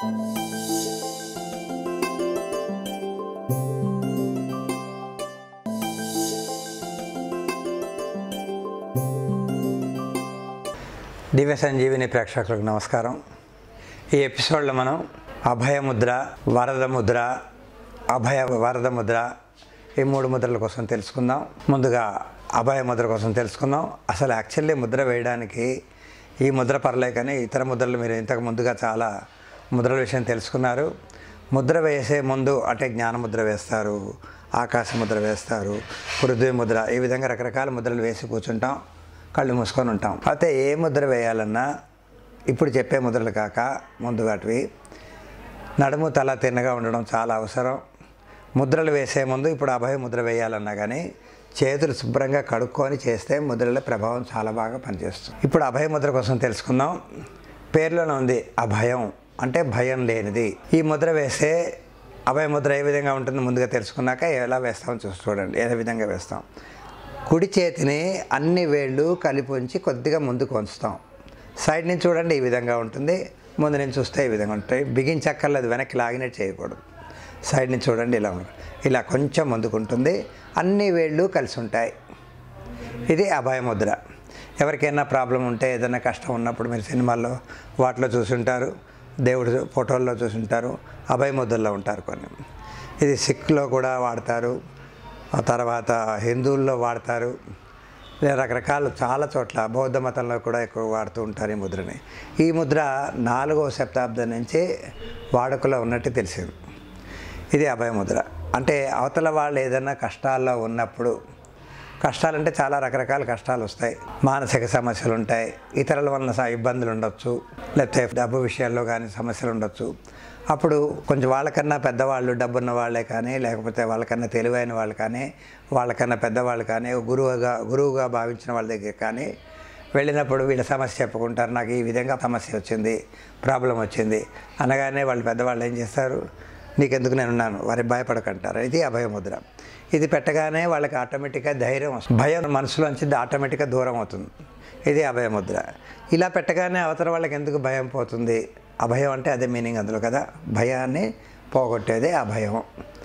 దివ్య సంజీవిని ప్రేక్షకులకు నమస్కారం ఈ ఎపిసోడ్లో మనం అభయ ముద్ర వరద ముద్ర అభయ వరద ముద్ర ఈ మూడు ముద్రల కోసం తెలుసుకుందాం ముందుగా అభయ ముద్ర కోసం తెలుసుకుందాం అసలు యాక్చువల్లీ ముద్ర వేయడానికి ఈ ముద్ర పర్లే కానీ ఇతర ముద్రలు మీరు ఇంతకు ముందుగా చాలా ముద్రల విషయం తెలుసుకున్నారు ముద్ర వేసే ముందు అంటే జ్ఞాన ముద్ర వేస్తారు ఆకాశ ముద్ర వేస్తారు పృథ్వీ ముద్ర ఈ విధంగా రకరకాల ముద్రలు వేసి కూర్చుంటాం కళ్ళు మూసుకొని ఉంటాం అయితే ఏ ముద్ర వేయాలన్నా ఇప్పుడు చెప్పే ముద్రలు కాక ముందు వాటివి నడుము తల తిన్నగా ఉండడం చాలా అవసరం ముద్రలు వేసే ముందు ఇప్పుడు అభయ ముద్ర వేయాలన్నా కానీ చేతులు శుభ్రంగా కడుక్కొని చేస్తే ముద్రల ప్రభావం చాలా బాగా పనిచేస్తుంది ఇప్పుడు అభయ ముద్ర కోసం తెలుసుకుందాం పేర్లోనే ఉంది అభయం అంటే భయం లేనిది ఈ ముద్ర వేస్తే అభయ ముద్ర ఏ విధంగా ఉంటుందో ముందుగా తెలుసుకున్నాక ఎలా వేస్తామో చూసి చూడండి ఏ విధంగా వేస్తాం కుడి చేతిని అన్ని వేళ్ళు కలిపి ఉంచి కొద్దిగా ముందుకు ఉంచుతాం సైడ్ నుంచి చూడండి ఈ విధంగా ఉంటుంది ముందు నుంచి చూస్తే ఈ విధంగా ఉంటాయి బిగించక్కర్లేదు వెనక్కి లాగినట్టు చేయకూడదు సైడ్ నుంచి చూడండి ఇలా ఉంటుంది ఇలా కొంచెం ముందుకు ఉంటుంది అన్ని వేళ్ళు కలిసి ఉంటాయి ఇది అభయ ముద్ర ఎవరికైనా ప్రాబ్లం ఉంటే ఏదైనా కష్టం ఉన్నప్పుడు మీరు సినిమాల్లో వాటిలో చూసుంటారు దేవుడు ఫోటోల్లో చూసుంటారు అభయ ముద్రలో ఉంటారు కొన్ని ఇది సిక్లో కూడా వాడతారు ఆ తర్వాత హిందువుల్లో వాడతారు ఇలా రకరకాల చాలా చోట్ల బౌద్ధ మతంలో కూడా ఎక్కువ వాడుతూ ఉంటారు ఈ ముద్రని ఈ ముద్ర నాలుగవ శతాబ్దం నుంచి వాడుకలో ఉన్నట్టు తెలిసింది ఇది అభయ ముద్ర అంటే అవతల వాళ్ళు ఏదైనా కష్టాల్లో ఉన్నప్పుడు కష్టాలంటే చాలా రకరకాల కష్టాలు వస్తాయి మానసిక సమస్యలు ఉంటాయి ఇతరుల వలన స- ఇబ్బందులు ఉండొచ్చు లేకపోతే డబ్బు విషయాల్లో కానీ సమస్యలు ఉండొచ్చు అప్పుడు కొంచెం వాళ్ళకన్నా పెద్దవాళ్ళు డబ్బున్న వాళ్ళే కానీ లేకపోతే వాళ్ళకన్నా తెలివైన వాళ్ళు కానీ వాళ్ళకన్నా పెద్దవాళ్ళు కానీ గురువుగా గురువుగా భావించిన వాళ్ళ దగ్గర కానీ వెళ్ళినప్పుడు వీళ్ళ సమస్య చెప్పుకుంటారు నాకు ఈ విధంగా సమస్య వచ్చింది ప్రాబ్లం వచ్చింది అనగానే వాళ్ళు పెద్దవాళ్ళు ఏం చేస్తారు నీకెందుకు నేను ఉన్నాను వారి భయపడకంటారు ఇది అభయముద్ర ఇది పెట్టగానే వాళ్ళకి ఆటోమేటిక్గా ధైర్యం వస్తుంది భయం మనసులోంచి ఆటోమేటిక్గా దూరం అవుతుంది ఇది అభయముద్ర ఇలా పెట్టగానే అవతల వాళ్ళకి ఎందుకు భయం పోతుంది అభయం అంటే అదే మీనింగ్ అందులో కదా భయాన్ని పోగొట్టేదే అభయం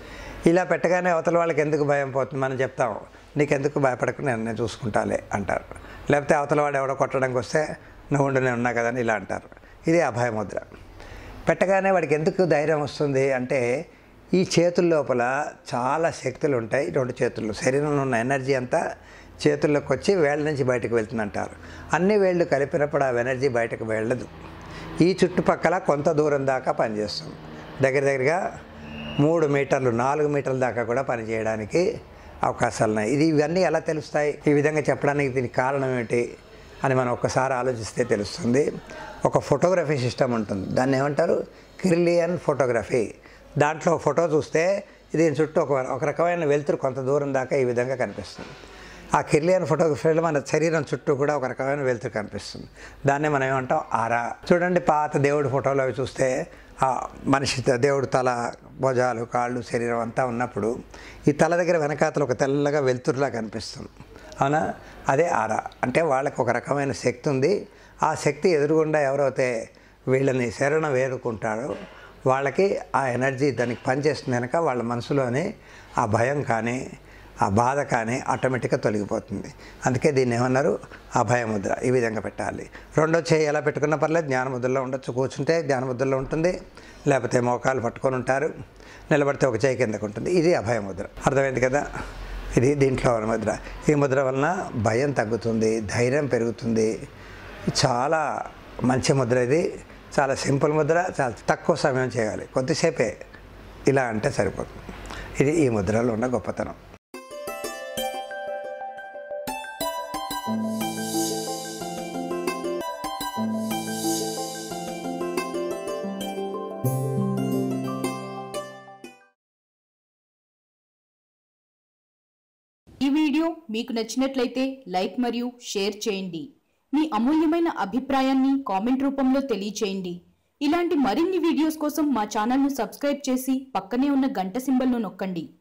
ఇలా పెట్టగానే అవతల వాళ్ళకి ఎందుకు భయం పోతుంది మనం చెప్తాం నీకెందుకు భయపడకు నేను నేను చూసుకుంటాలే అంటారు లేకపోతే అవతల వాడు ఎవడో కొట్టడానికి వస్తే నువ్వు ఉండు నేను ఉన్నా కదా అని ఇలా అంటారు ఇది అభయముద్ర పెట్టగానే వాడికి ఎందుకు ధైర్యం వస్తుంది అంటే ఈ చేతుల లోపల చాలా శక్తులు ఉంటాయి రెండు చేతుల్లో శరీరంలో ఉన్న ఎనర్జీ అంతా చేతుల్లోకి వచ్చి వేళ్ళ నుంచి బయటకు వెళ్తుందంటారు అన్ని వేళ్ళు కలిపినప్పుడు ఆ ఎనర్జీ బయటకు వెళ్ళదు ఈ చుట్టుపక్కల కొంత దూరం దాకా పనిచేస్తుంది దగ్గర దగ్గరగా మూడు మీటర్లు నాలుగు మీటర్ల దాకా కూడా పనిచేయడానికి అవకాశాలు ఉన్నాయి ఇది ఇవన్నీ ఎలా తెలుస్తాయి ఈ విధంగా చెప్పడానికి దీనికి కారణం ఏంటి అని మనం ఒక్కసారి ఆలోచిస్తే తెలుస్తుంది ఒక ఫోటోగ్రఫీ సిస్టమ్ ఉంటుంది దాన్ని ఏమంటారు కిర్లియన్ ఫోటోగ్రఫీ దాంట్లో ఫోటో చూస్తే దీని చుట్టూ ఒక ఒక రకమైన వెలుతురు కొంత దూరం దాకా ఈ విధంగా కనిపిస్తుంది ఆ కిర్లియన్ ఫోటోగ్రఫీలో మన శరీరం చుట్టూ కూడా ఒక రకమైన వెలుతురు కనిపిస్తుంది దాన్నే మనం ఏమంటాం ఆరా చూడండి పాత దేవుడి ఫోటోలో అవి చూస్తే ఆ మనిషి త- దేవుడు తల భుజాలు కాళ్ళు శరీరం అంతా ఉన్నప్పుడు ఈ తల దగ్గర వెనకాతలు ఒక తెల్లగా వెలుతురులా కనిపిస్తుంది అవునా అదే ఆరా అంటే వాళ్ళకి ఒక రకమైన శక్తి ఉంది ఆ శక్తి ఎదురుగుండా ఎవరైతే వీళ్ళని శరణ వేరుకుంటారో వాళ్ళకి ఆ ఎనర్జీ దానికి పనిచేస్తుంది కనుక వాళ్ళ మనసులోనే ఆ భయం కానీ ఆ బాధ కానీ ఆటోమేటిక్గా తొలగిపోతుంది అందుకే దీన్ని ఏమన్నారు అభయముద్ర ఈ విధంగా పెట్టాలి రెండో చేయి ఎలా పెట్టుకున్న పర్లేదు జ్ఞానముద్రలో ఉండొచ్చు కూర్చుంటే జ్ఞానముద్రలో ఉంటుంది లేకపోతే మోకాలు పట్టుకొని ఉంటారు నిలబడితే ఒక చేయి కిందకు ఉంటుంది ఇది అభయముద్ర అర్థమైంది కదా ఇది దీంట్లో ఉన్న ముద్ర ఈ ముద్ర వలన భయం తగ్గుతుంది ధైర్యం పెరుగుతుంది చాలా మంచి ముద్ర ఇది చాలా సింపుల్ ముద్ర చాలా తక్కువ సమయం చేయాలి కొద్దిసేపే ఇలా అంటే సరిపోతుంది ఇది ఈ ముద్రలో ఉన్న గొప్పతనం ఈ వీడియో మీకు నచ్చినట్లయితే లైక్ మరియు షేర్ చేయండి మీ అమూల్యమైన అభిప్రాయాన్ని కామెంట్ రూపంలో తెలియచేయండి ఇలాంటి మరిన్ని వీడియోస్ కోసం మా ఛానల్ను సబ్స్క్రైబ్ చేసి పక్కనే ఉన్న గంట సింబల్ను నొక్కండి